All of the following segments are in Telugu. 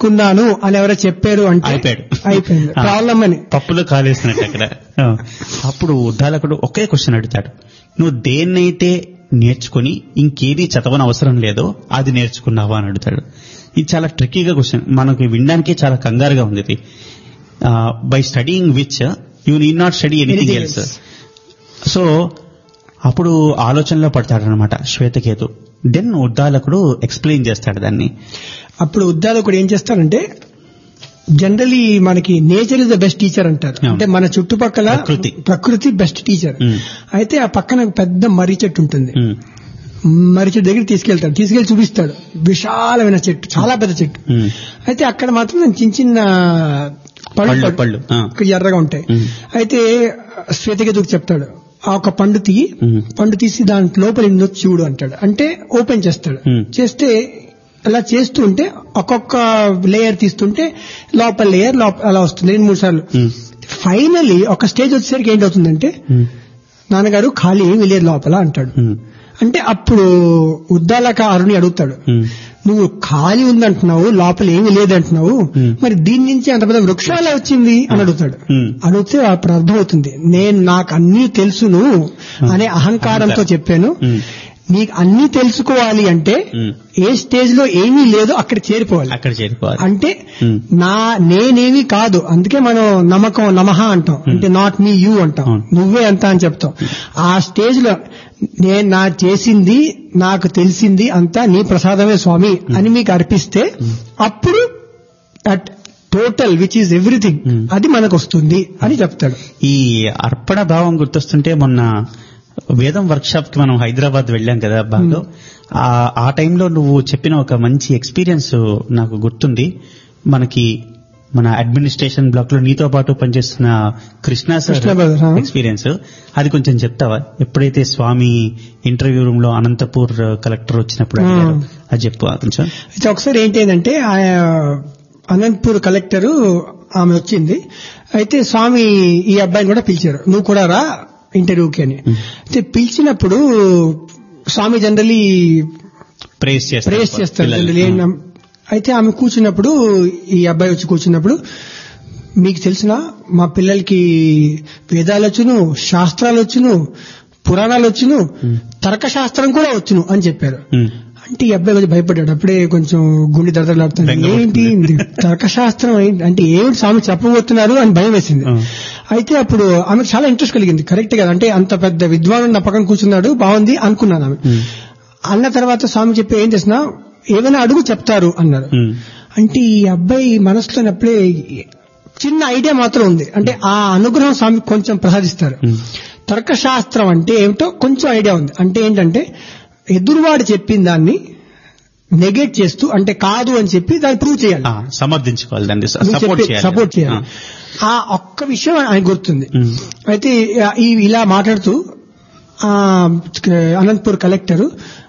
నేర్చుకున్నాను అని ఎవరో చెప్పారు అంటే అయిపోయాడు. అయిపోయింది ఆ. ప్రాబ్లం అని పప్పులో కాలేసినట్టు అక్కడ ఆ. అప్పుడు ఉద్దాలకుడు ఒకే క్వశ్చన్ అడుగుతాడు నువ్వు దేన్నైతే నేర్చుకుని ఇంకేది చదవని అవసరం లేదో అది నేర్చుకున్నావా అని అడుగుతాడు ఇది చాలా ట్రిక్కీగా క్వశ్చన్ మనకి వినడానికి చాలా కంగారుగా ఉంది ఇది by studying which you need not study anything Anything else else. So అప్పుడు ఆలోచనలో పడతాడనమాట శ్వేతకేతు దెన్ ఉద్దాలకుడు ఎక్స్ప్లెయిన్ చేస్తాడు దాన్ని అప్పుడు ఉద్దాలకుడు ఏం చేస్తారంటే జనరలీ మనకి nature is the best teacher అంటారు అవును. అంటే మన చుట్టుపక్కల ప్రకృతి. ప్రకృతి బెస్ట్ టీచర్ Hmm. అయితే ఆ పక్కన ఒక పెద్ద మర్రి చెట్టు ఉంటుంది ఉమ్, మర్రి చెట్టు దగ్గర తీసుకెళ్తాడు తీసుకెళ్లి చూపిస్తాడు విశాలమైన చెట్టు చాలా పెద్ద చెట్టు ఉమ్, అయితే అక్కడ మాత్రం చిన్న చిన్న పళ్ళు, పళ్ళు పళ్ళు, ఆ. ఎర్రగా ఉంటాయి Hmm. అయితే శ్వేతకేతుకు చెప్తాడు ఆ ఒక పండు తీయి Hmm. పండు తీసి దాని లోపల ఉందో చూడు అంటాడు అంటే ఓపెన్ చేస్తాడు Hmm. చేస్తే అలా చేస్తూ ఉంటే ఒక్కొక్క లేయర్ తీస్తుంటే లోపల లేయర్ లోపల అలా వస్తుంది రెండు మూడు సార్లు ఉమ్, ఫైనలీ ఒక స్టేజ్ వచ్చేసరికి ఏంటవుతుందంటే ఉమ్, నాన్నగారు ఖాళీ ఏమీ లేదు లోపల అంటాడు ఉమ్, అంటే అప్పుడు ఉద్దాలక అరుణి అడుగుతాడు ఉమ్. నువ్వు ఖాళీ ఉందంటున్నావు లోపల ఏమీ లేదంటున్నావు Hmm. మరి దీని నుంచి అంత పెద్ద వృక్షం ఎలా వచ్చింది అని అడుగుతాడు Hmm. అడిగితే అప్పుడు అర్థమవుతుంది నేను నాకు అన్నీ తెలుసును అనే అహంకారంతో అహంకారం. చెప్పాను Hmm. నీకు అన్నీ తెలుసుకోవాలి అంటే Hmm. ఏ స్టేజ్ లో ఏమీ లేదో అక్కడ చేరిపోవాలి అక్కడ చేరుకోవాలి అంటే Hmm. నా నేనేమి కాదు అందుకే మనం నమ్మకం నమః అంటాం అంటే నాట్ మీ యూ అంటాం అవును. నువ్వే అంత అని చెప్తాం ఆ స్టేజ్ లో నేను నా చేసింది నాకు తెలిసింది అంతా నీ ప్రసాదమే స్వామి అని మీకు అర్పిస్తే అప్పుడు at total which is everything Hmm. అది మనకు వస్తుంది అని చెప్తాడు ఈ అర్పణ భావం గుర్తొస్తుంటే మొన్న వేదం వర్క్ షాప్ కి మనం హైదరాబాద్ వెళ్ళాం కదా బాగా ఆ ఆ టైంలో నువ్వు చెప్పిన ఒక మంచి ఎక్స్పీరియన్స్ నాకు గుర్తుంది మనకి మన అడ్మినిస్ట్రేషన్ బ్లాక్ లో నీతో పాటు పనిచేస్తున్న Krishna sir Krishna brother, huh? Experience అది కొంచెం చెప్తావా ఎప్పుడైతే స్వామి ఇంటర్వ్యూ రూమ్ లో అనంతపూర్ కలెక్టర్ వచ్చినప్పుడు Hmm. అడిగారు. అది చెప్పు కొంచెం అయితే ఒకసారి ఏంటంటే అనంతపూర్ కలెక్టర్ ఆమె వచ్చింది అయితే స్వామి ఈ అబ్బాయిని కూడా పిలిచారు నువ్వు కూడా రా ఇంటర్వ్యూకి అని అయితే పిలిచినప్పుడు స్వామి జనరలీ ప్రేస్ చేస్తారు ప్రేస్ చేస్తారు పిల్లల్ని. జనరల్లీ ఏం- అయితే ఆమె కూర్చున్నప్పుడు ఈ అబ్బాయి వచ్చి కూర్చున్నప్పుడు మీకు తెలిసిన మా పిల్లలకి వేదాలు వచ్చును శాస్త్రాలు వచ్చును పురాణాలు వచ్చును తర్కశాస్త్రం కూడా వచ్చును అని చెప్పారు ఉమ్, అంటే ఈ అబ్బాయి కొంచెం భయపడ్డాడు అప్పుడే కొంచెం గుండె దడదలాడుతుంది బెంగ ఏంటి ఇది తర్కశాస్త్రం ఏంటి అంటే ఏమిటి స్వామి చెప్పబోతున్నారు అని భయం వేసింది ఆ. అయితే అప్పుడు ఆమె చాలా ఇంట్రెస్ట్ కలిగింది కరెక్ట్ కదా అంటే అంత పెద్ద విద్వాను నా పక్కన కూర్చున్నాడు బాగుంది అనుకున్నాను ఆమె ఉమ్, అన్న తర్వాత స్వామి చెప్పి ఏం చేసినా ఏమైనా అడుగు చెప్తారు అన్నారు ఉమ్, అంటే ఈ అబ్బాయి మనసులో అప్పుడే చిన్న ఐడియా మాత్రం ఉంది అంటే ఆ అనుగ్రహం స్వామి కొంచెం ప్రసాదిస్తారు ఉమ్. తర్కశాస్త్రం అంటే ఏమిటో కొంచెం ఐడియా ఉంది అంటే ఏంటంటే ఎదురువాడు చెప్పిన దాన్ని నెగేట్ చేస్తూ అంటే కాదు అని చెప్పి దాన్ని ప్రూవ్ చేయాలి ఆ, సమర్థించుకోవాలి దాన్ని నువ్వు సపోర్ట్ చెప్పే- చేయాలి సపోర్ట్ చేయాలి ఆ, ఆ ఒక్క విషయం ఆయన గుర్తుంది ఉమ్, అయితే ఈ ఇలా మాట్లాడుతూ ఆ అనంతపూర్ కలెక్టర్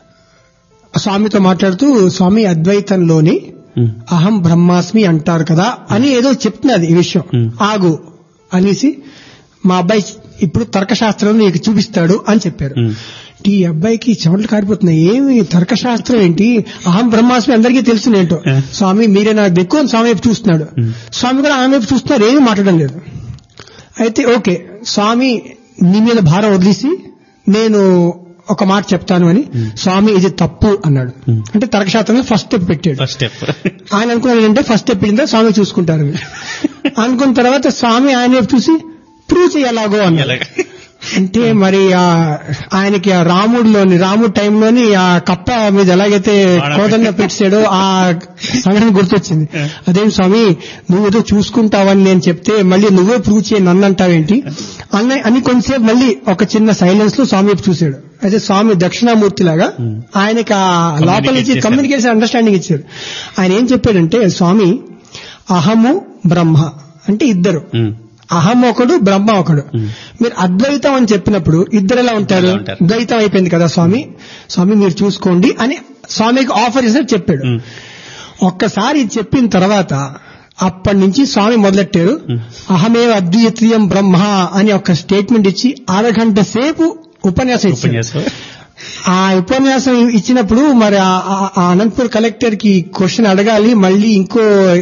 స్వామితో మాట్లాడుతూ స్వామి అద్వైతంలోని ఉమ్, అహం బ్రహ్మాస్మి అంటారు కదా అని ఏదో చెప్తున్నది ఈ విషయం Hmm. ఆగు అనేసి మా అబ్బాయి ఇప్పుడు తర్కశాస్త్రం నీకు చూపిస్తాడు అని చెప్పారు ఉమ్, ఈ అబ్బాయికి చెమటలు కారిపోతున్నాయి ఏమి తర్కశాస్త్రం ఏంటి అహం బ్రహ్మాస్మి అందరికీ తెలుసు ఏంటో Yeah. స్వామి మీరే నాకు ఎక్కువ స్వామి వైపు చూస్తున్నాడు Hmm. స్వామి కూడా ఆమె వైపు చూస్తున్నారు ఏమీ మాట్లాడడం లేదు అయితే ఓకే స్వామి నీ మీద భారం వదిలేసి నేను ఒక మాట చెప్తాను అని స్వామి ఇది తప్పు అన్నాడు Hmm. అంటే తర్కశాస్త్రంలో ఫస్ట్ స్టెప్ పెట్టాడు ఫస్ట్ స్టెప్ ఆయన అనుకున్నాడు అంటే ఫస్ట్ స్టెప్ పెట్టిందా స్వామి చూసుకుంటారు అనుకున్న తర్వాత స్వామి ఆయన వైపు చూసి ప్రూవ్ చేయాలాగో అన్నాడు ఎలాగ? అంటే మరి ఆ ఆయనకి ఆ రాముడిలోని రాముడి టైంలోని ఆ కప్ప మీద ఎలాగైతే కోదండ పెట్టాడో ఆ సంఘటన గుర్తొచ్చింది అదేం స్వామి నువ్వు ఏదో చూసుకుంటావని నేను చెప్తే మళ్ళీ నువ్వే ప్రూవ్ చేయి నన్ను అంటావేంటి అన్న అని కొంతసేపు మళ్ళీ ఒక చిన్న సైలెన్స్ లో స్వామి వైపు చూశాడు అయితే స్వామి దక్షిణామూర్తి లాగా ఆయనకి ఆ లోపల నుంచి చేశారు. కమ్యూనికేషన్ అండర్స్టాండింగ్ ఇచ్చారు ఆయన ఏం చెప్పాడంటే స్వామి అహము బ్రహ్మ అంటే ఇద్దరు ఉమ్, అహం ఒకడు బ్రహ్మ ఒకడు మీరు అద్వైతం అని చెప్పినప్పుడు ఇద్దరు ఎలా ఉంటారు ఎలా ఉంటారు? ద్వైతం అయిపోయింది కదా స్వామి స్వామి మీరు చూసుకోండి అని స్వామికి ఆఫర్ చేసినట్టు చెప్పాడు ఉమ్, ఒక్కసారి ఇది చెప్పిన తర్వాత అప్పటి నుంచి స్వామి మొదలెట్టారు అహమే అద్వితీయం బ్రహ్మ అని ఒక స్టేట్మెంట్ ఇచ్చి అరగంట సేపు ఉపన్యాసం ఇచ్చారు ఉపన్యాసం ఆ ఉపన్యాసం ఇచ్చినప్పుడు మరి ఆ- ఆ- ఆ అనంతపూర్ కలెక్టర్ కి క్వశ్చన్ అడగాలి మళ్ళీ ఇంకో